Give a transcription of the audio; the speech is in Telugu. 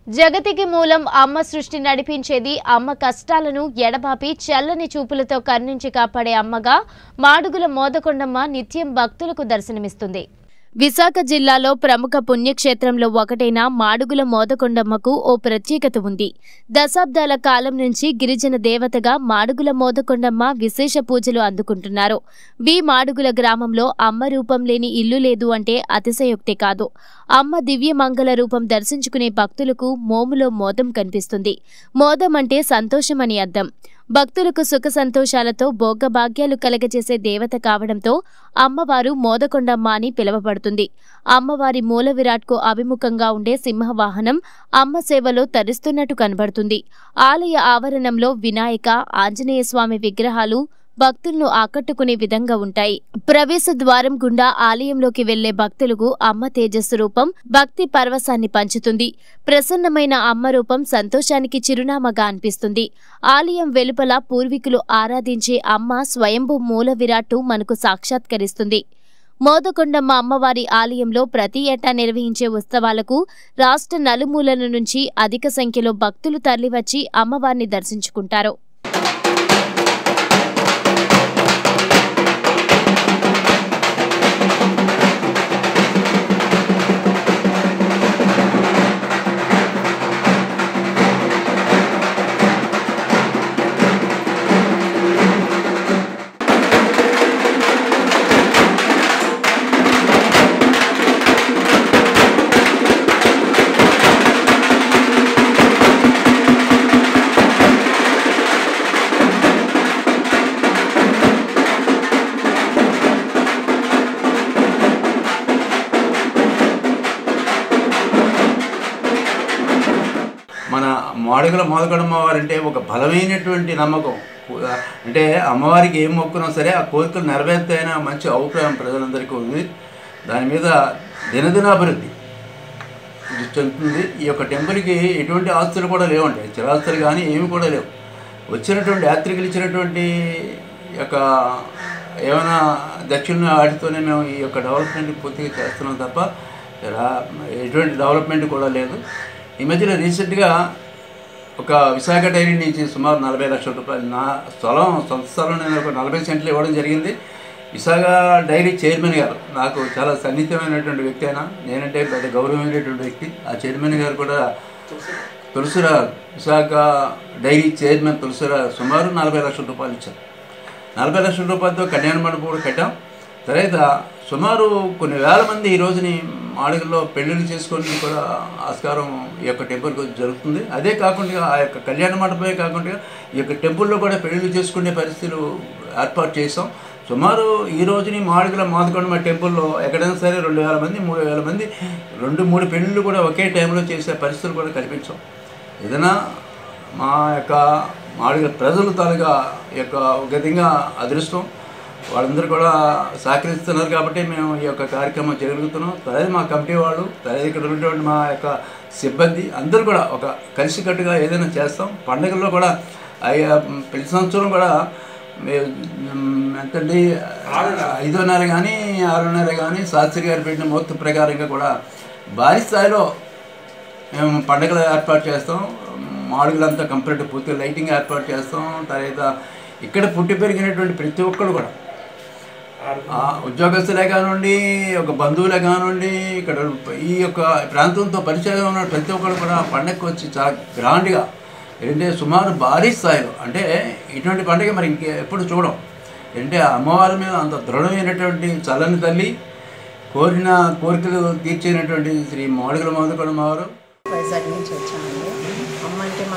జగతికి మూలం అమ్మ సృష్టి నడిపించేది అమ్మ కష్టాలను ఎడబాపి చల్లని చూపులతో కరుణించి కాపాడే అమ్మగా మాడుగుల మోదకొండమ్మ నిత్యం భక్తులకు దర్శనమిస్తుంది విశాఖ జిల్లాలో ప్రముఖ పుణ్యక్షేత్రంలో ఒకటైన మాడుగుల మోదకొండమ్మకు ఓ ప్రత్యేకత ఉంది దశాబ్దాల కాలం నుంచి గిరిజన దేవతగా మాడుగుల మోదకొండమ్మ విశేష పూజలు అందుకుంటున్నారు వి మాడుగుల గ్రామంలో అమ్మ రూపం లేని ఇల్లు లేదు అంటే అతిశయోక్తి కాదు అమ్మ దివ్య మంగళ రూపం దర్శించుకునే భక్తులకు మోములో మోదం కనిపిస్తుంది మోదం అంటే సంతోషమని అర్థం భక్తులకు సుఖ సంతోషాలతో భోగభాగ్యాలు కలగజేసే దేవత కావడంతో అమ్మవారు మోదకొండమ్మ అని పిలువబడుతుంది అమ్మవారి మూల విరాట్కు అభిముఖంగా ఉండే సింహవాహనం అమ్మ సేవలో తరిస్తున్నట్టు కనబడుతుంది ఆలయ ఆవరణంలో వినాయక ఆంజనేయ స్వామి విగ్రహాలు భక్తులను ఆకట్టుకునే విధంగా ఉంటాయి ప్రవేశ ద్వారం గుండా ఆలయంలోకి వెళ్లే భక్తులకు అమ్మ తేజస్సు రూపం భక్తి పరవశాన్ని పంచుతుంది ప్రసన్నమైన అమ్మ రూపం సంతోషానికి చిరునామాగా అనిపిస్తుంది ఆలయం వెలుపల పూర్వీకులు ఆరాధించే అమ్మ స్వయంభూ మూల విరాట్టు మనకు సాక్షాత్కరిస్తుంది మోదకొండమ్మ అమ్మవారి ఆలయంలో ప్రతి ఏటా నిర్వహించే ఉత్సవాలకు రాష్ట్ర నలుమూలల నుంచి అధిక సంఖ్యలో భక్తులు తరలివచ్చి అమ్మవారిని దర్శించుకుంటారు మన మాడుగుల మోదకొండమ్మ వారంటే ఒక బలమైనటువంటి నమ్మకం అంటే అమ్మవారికి ఏం మొక్కున్నా సరే ఆ కోరికలు నెరవేర్తాయని మంచి అభిప్రాయం ప్రజలందరికీ ఉంది దాని మీద దినదినాభివృద్ధి ఇది చెందుతుంది ఈ యొక్క టెంపుల్కి ఎటువంటి ఆస్తులు కూడా లేవండి చిరాస్తులు కానీ ఏమి కూడా లేవు వచ్చినటువంటి యాత్రికులు ఇచ్చినటువంటి యొక్క ఏమైనా దక్షిణ వాటితోనే మేము ఈ యొక్క డెవలప్మెంట్ పూర్తిగా చేస్తున్నాం తప్ప రా- ఎటువంటి డెవలప్మెంట్ కూడా లేదు ఈ మధ్యలో రీసెంట్గా ఒక విశాఖ డైరీ నుంచి సుమారు నలభై లక్షల రూపాయలు నా స్థలం సొంత స్థలం నేను ఒక నలభై సెంట్లు ఇవ్వడం జరిగింది విశాఖ డైరీ చైర్మన్ గారు నాకు చాలా సన్నిహితమైనటువంటి వ్యక్తి అయినా నేనంటే పెద్ద గౌరవమైనటువంటి వ్యక్తి ఆ చైర్మన్ గారు కూడా తులసిరా విశాఖ డైరీ చైర్మన్ తులసిరా సుమారు నలభై లక్షల రూపాయలు ఇచ్చారు నలభై లక్షల రూపాయలతో కళ్యాణ మండపం కూడా కట్టాం తర్వాత సుమారు కొన్ని వేల మంది ఈ రోజుని మాడుగుల్లో పెళ్ళిళ్ళు చేసుకొని కూడా ఆస్కారం ఈ యొక్క టెంపుల్కి జరుగుతుంది అదే కాకుండా ఆ యొక్క కళ్యాణ మండపమే కాకుండా ఈ యొక్క టెంపుల్లో కూడా పెళ్ళిళ్ళు చేసుకునే పరిస్థితులు ఏర్పాటు చేసాం సుమారు ఈ రోజుని మాడుగుల మాదకొండమ్మ టెంపుల్లో ఎక్కడైనా సరే రెండు వేల మంది మూడు వేల మంది రెండు మూడు పెళ్ళిళ్ళు కూడా ఒకే టైంలో చేసే పరిస్థితులు కూడా కల్పించాం ఏదైనా మా యొక్క మాడుగుల ప్రజలు తాలూకా ఈ యొక్క ఒక విధంగా అదృష్టం వాళ్ళందరూ కూడా సహకరిస్తున్నారు కాబట్టి మేము ఈ యొక్క కార్యక్రమం జరుగుతున్నాం తర్వాత మా కమిటీ వాళ్ళు తర్వాత ఇక్కడ ఉన్నటువంటి మా యొక్క సిబ్బంది అందరూ కూడా ఒక కలిసికట్టుగా ఏదైనా చేస్తాం పండుగల్లో కూడా అయ్యా ప్రతి సంవత్సరం కూడా మే- మ్, ఎంతండి ఐదో నెల కానీ ఆరో నెల కానీ శాస్త్రి గారు పెట్టిన ముహూర్త ప్రకారంగా కూడా భారీ స్థాయిలో మేము పండుగలు ఏర్పాటు చేస్తాం మాడుగులంతా కంప్లీట్ పూర్తిగా లైటింగ్ ఏర్పాటు చేస్తాం తర్వాత ఇక్కడ పుట్టి పెరిగినటువంటి ప్రతి ఒక్కరు కూడా ఆ ఉద్యోగస్తులే కానివ్వండి ఒక బంధువులే కానివ్వండి ఇక్కడ ఈ యొక్క ప్రాంతంతో పరిచయం ఉన్న ప్రతి ఒక్కరు కూడా పండగకి వచ్చి చాలా గ్రాండ్గా ఏంటంటే సుమారు భారీ స్థాయిలో అంటే ఇటువంటి పండుగ మరి ఇంకే ఎప్పుడు చూడం అంటే అమ్మవారి మీద అంత దృఢమైనటువంటి చల్లని తల్లి కోరిన కోరికలు తీర్చేనటువంటి శ్రీ మాడుగుల మాధుకొండమ్మవారు వైజాగ్ నుంచి వచ్చామండి